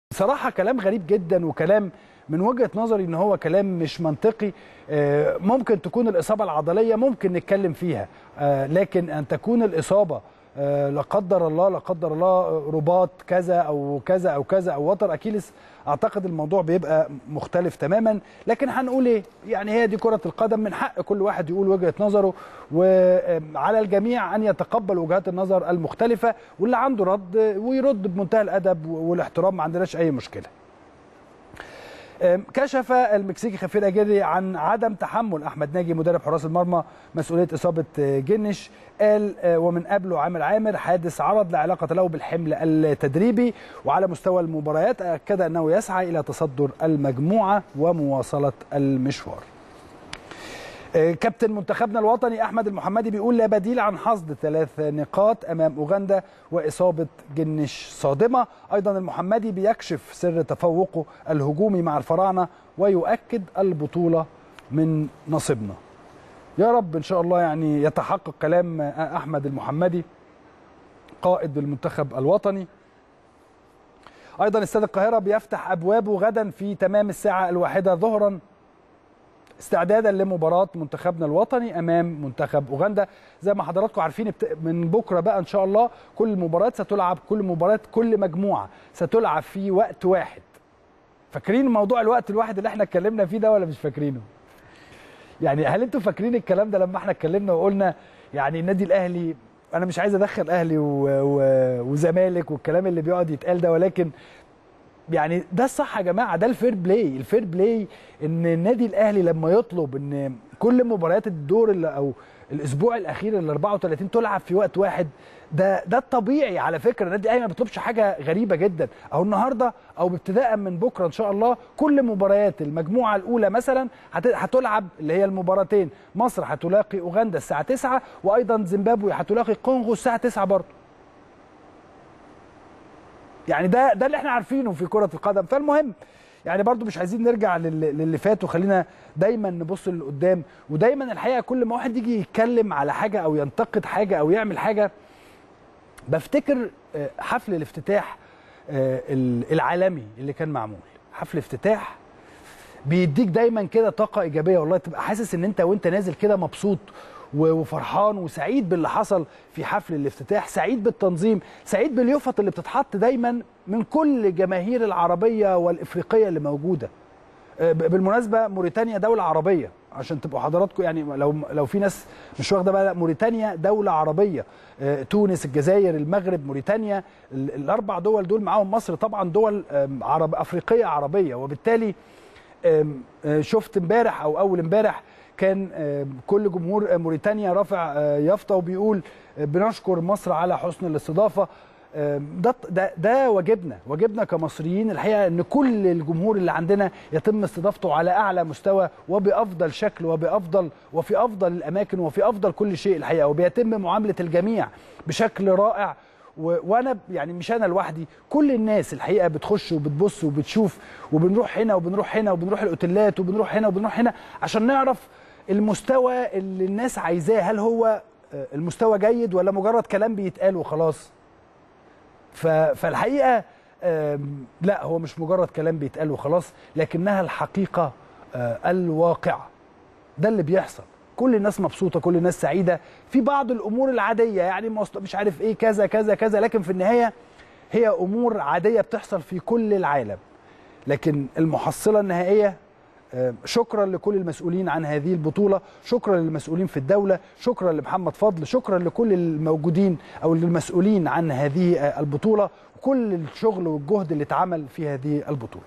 بصراحه كلام غريب جدا وكلام من وجهه نظري ان هو كلام مش منطقي آه، ممكن تكون الاصابه العضليه ممكن نتكلم فيها آه، لكن ان تكون الاصابه آه، لا قدر الله لا قدر الله رباط كذا او كذا او كذا او وتر اكيلس اعتقد الموضوع بيبقى مختلف تماما لكن هنقول ايه يعني هي دي كره القدم من حق كل واحد يقول وجهه نظره وعلى الجميع ان يتقبل وجهات النظر المختلفه واللي عنده رد ويرد بمنتهى الادب والاحترام ما عندناش اي مشكله كشف المكسيكي خفير اجيري عن عدم تحمل احمد ناجي مدرب حراس المرمى مسؤوليه اصابه جنش قال ومن قبله عامر عامر حادث عرض لا علاقه له بالحمل التدريبي وعلى مستوى المباريات اكد انه يسعى الى تصدر المجموعه ومواصله المشوار كابتن منتخبنا الوطني احمد المحمدي بيقول لا بديل عن حصد ثلاث نقاط امام اوغندا واصابه جنش صادمه ايضا المحمدي بيكشف سر تفوقه الهجومي مع الفراعنه ويؤكد البطوله من نصيبنا يا رب ان شاء الله يعني يتحقق كلام احمد المحمدي قائد المنتخب الوطني ايضا استاد القاهره بيفتح ابوابه غدا في تمام الساعه الواحده ظهرا استعدادا لمباراه منتخبنا الوطني امام منتخب اوغندا زي ما حضراتكم عارفين من بكره بقى ان شاء الله كل المباريات ستلعب كل مباراه كل مجموعه ستلعب في وقت واحد فاكرين موضوع الوقت الواحد اللي احنا اتكلمنا فيه ده ولا مش فاكرينه يعني هل انتوا فاكرين الكلام ده لما احنا اتكلمنا وقلنا يعني النادي الاهلي انا مش عايز ادخل اهلي و... و... وزمالك والكلام اللي بيقعد يتقال ده ولكن يعني ده الصح يا جماعه ده الفير بلاي الفير بلاي ان النادي الاهلي لما يطلب ان كل مباريات الدور اللي او الاسبوع الاخير ال 34 تلعب في وقت واحد ده ده الطبيعي على فكره النادي الاهلي ما بيطلبش حاجه غريبه جدا او النهارده او ابتداء من بكره ان شاء الله كل مباريات المجموعه الاولى مثلا هتلعب اللي هي المباراتين مصر هتلاقي اوغندا الساعه 9 وايضا زيمبابوي هتلاقي الكونغو الساعه 9 برضه يعني ده ده اللي احنا عارفينه في كره القدم فالمهم يعني برضو مش عايزين نرجع للي فات وخلينا دايما نبص لقدام ودايما الحقيقه كل ما واحد يجي يتكلم على حاجه او ينتقد حاجه او يعمل حاجه بفتكر حفل الافتتاح العالمي اللي كان معمول حفل افتتاح بيديك دايما كده طاقه ايجابيه والله تبقى حاسس ان انت وانت نازل كده مبسوط وفرحان وسعيد باللي حصل في حفل الافتتاح سعيد بالتنظيم سعيد باليفط اللي بتتحط دايما من كل جماهير العربيه والافريقيه اللي موجوده بالمناسبه موريتانيا دوله عربيه عشان تبقوا حضراتكم يعني لو لو في ناس مش واخده بالها موريتانيا دوله عربيه تونس الجزائر المغرب موريتانيا الاربع دول دول معاهم مصر طبعا دول عرب افريقيه عربيه وبالتالي شفت امبارح او اول امبارح كان كل جمهور موريتانيا رافع يافطه وبيقول بنشكر مصر على حسن الاستضافه ده ده ده واجبنا واجبنا كمصريين الحقيقه ان كل الجمهور اللي عندنا يتم استضافته على اعلى مستوى وبافضل شكل وبافضل وفي افضل الاماكن وفي افضل كل شيء الحقيقه وبيتم معامله الجميع بشكل رائع وانا يعني مش انا لوحدي كل الناس الحقيقه بتخش وبتبص وبتشوف وبنروح هنا وبنروح هنا وبنروح الاوتيلات وبنروح هنا وبنروح هنا عشان نعرف المستوى اللي الناس عايزاه هل هو المستوى جيد ولا مجرد كلام بيتقال وخلاص فالحقيقه لا هو مش مجرد كلام بيتقال وخلاص لكنها الحقيقه الواقعه ده اللي بيحصل كل الناس مبسوطه كل الناس سعيده في بعض الامور العاديه يعني مش عارف ايه كذا كذا كذا لكن في النهايه هي امور عاديه بتحصل في كل العالم لكن المحصله النهائيه شكرا لكل المسؤولين عن هذه البطولة شكرا للمسؤولين في الدولة شكرا لمحمد فضل شكرا لكل الموجودين أو المسؤولين عن هذه البطولة وكل الشغل والجهد اللي اتعمل في هذه البطولة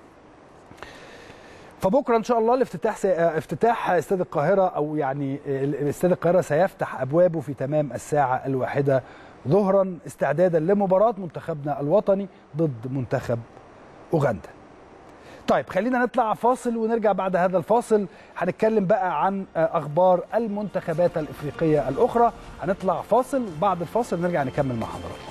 فبكره ان شاء الله الافتتاح سي... افتتاح استاد القاهره او يعني استاد القاهره سيفتح ابوابه في تمام الساعه الواحده ظهرا استعدادا لمباراه منتخبنا الوطني ضد منتخب اوغندا. طيب خلينا نطلع فاصل ونرجع بعد هذا الفاصل هنتكلم بقى عن اخبار المنتخبات الافريقيه الاخرى هنطلع فاصل وبعد الفاصل نرجع نكمل مع حضراتكم